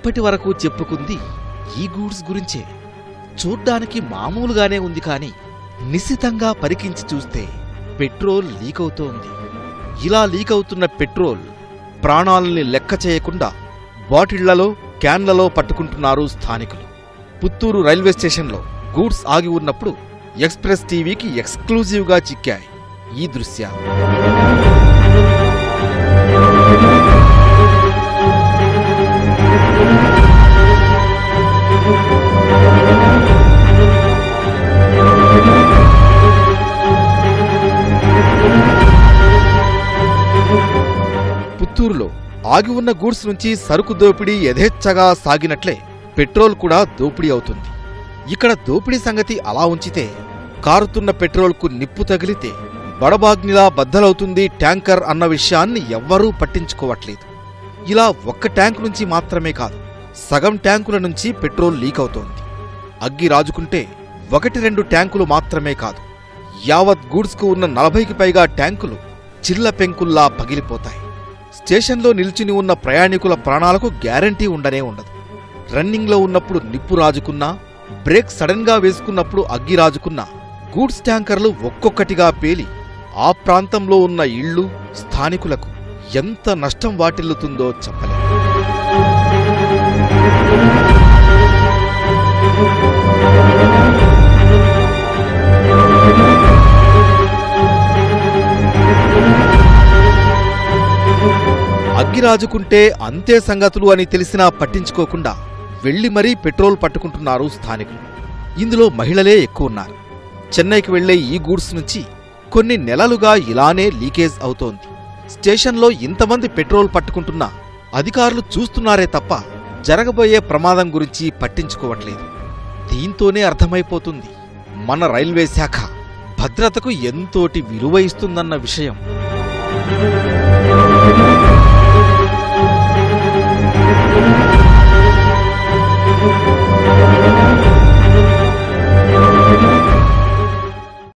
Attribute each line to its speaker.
Speaker 1: ఇప్పటి వరకు చెప్పుకుంది ఈ గూడ్స్ గురించే చూడ్డానికి మామూలుగానే ఉంది కానీ నిశితంగా పరికించి చూస్తే పెట్రోల్ లీక్ అవుతోంది ఇలా లీక్ అవుతున్న పెట్రోల్ ప్రాణాలని లెక్క చేయకుండా బాటిళ్లలో క్యాన్లలో పట్టుకుంటున్నారు స్థానికులు పుత్తూరు రైల్వే స్టేషన్లో గూడ్స్ ఆగి ఉన్నప్పుడు ఎక్స్ప్రెస్ టీవీకి ఎక్స్క్లూజివ్గా చిక్కాయి ఈ దృశ్యాలు పుత్తూరులో ఆగి ఉన్న గూడ్స్ నుంచి సరుకు దోపిడీ యథేచ్ఛగా సాగినట్లే పెట్రోల్ కూడా దోపిడీ అవుతుంది ఇక్కడ దోపిడీ సంగతి అలా ఉంచితే కారుతున్న పెట్రోల్కు నిప్పు తగిలితే బడబాగ్నిలా బద్దలవుతుంది ట్యాంకర్ అన్న విషయాన్ని ఎవ్వరూ పట్టించుకోవట్లేదు ఇలా ఒక్క ట్యాంకు నుంచి మాత్రమే కాదు సగం ట్యాంకుల నుంచి పెట్రోల్ లీక్ అవుతోంది అగ్గి రాజుకుంటే ఒకటి రెండు ట్యాంకులు మాత్రమే కాదు యావత్ గూడ్స్కు ఉన్న నలభైకి పైగా ట్యాంకులు చిల్ల పెంకుల్లా పగిలిపోతాయి స్టేషన్లో నిల్చుని ఉన్న ప్రయాణికుల ప్రాణాలకు గ్యారంటీ ఉండనే ఉండదు రన్నింగ్లో ఉన్నప్పుడు నిప్పు రాజుకున్నా బ్రేక్ సడన్గా వేసుకున్నప్పుడు అగ్గి రాజుకున్నా గూడ్స్ ట్యాంకర్లు ఒక్కొక్కటిగా పేలి ఆ ప్రాంతంలో ఉన్న ఇళ్ళు స్థానికులకు ఎంత నష్టం వాటిల్లుతుందో చెప్పలేం అగ్గి రాజుకుంటే అంతే సంగతులు అని తెలిసినా పట్టించుకోకుండా వెళ్లి మరీ పెట్రోల్ పట్టుకుంటున్నారు స్థానికులు ఇందులో మహిళలే ఎక్కువ ఉన్నారు చెన్నైకి వెళ్లే ఈ గూడ్స్ నుంచి కొన్ని నెలలుగా ఇలానే లీకేజ్ అవుతోంది స్టేషన్లో ఇంతమంది పెట్రోల్ పట్టుకుంటున్నా అధికారులు చూస్తున్నారే తప్ప జరగబోయే ప్రమాదం గురించి పట్టించుకోవట్లేదు దీంతోనే అర్థమైపోతుంది మన రైల్వే శాఖ భద్రతకు ఎంతోటి విలువ ఇస్తుందన్న విషయం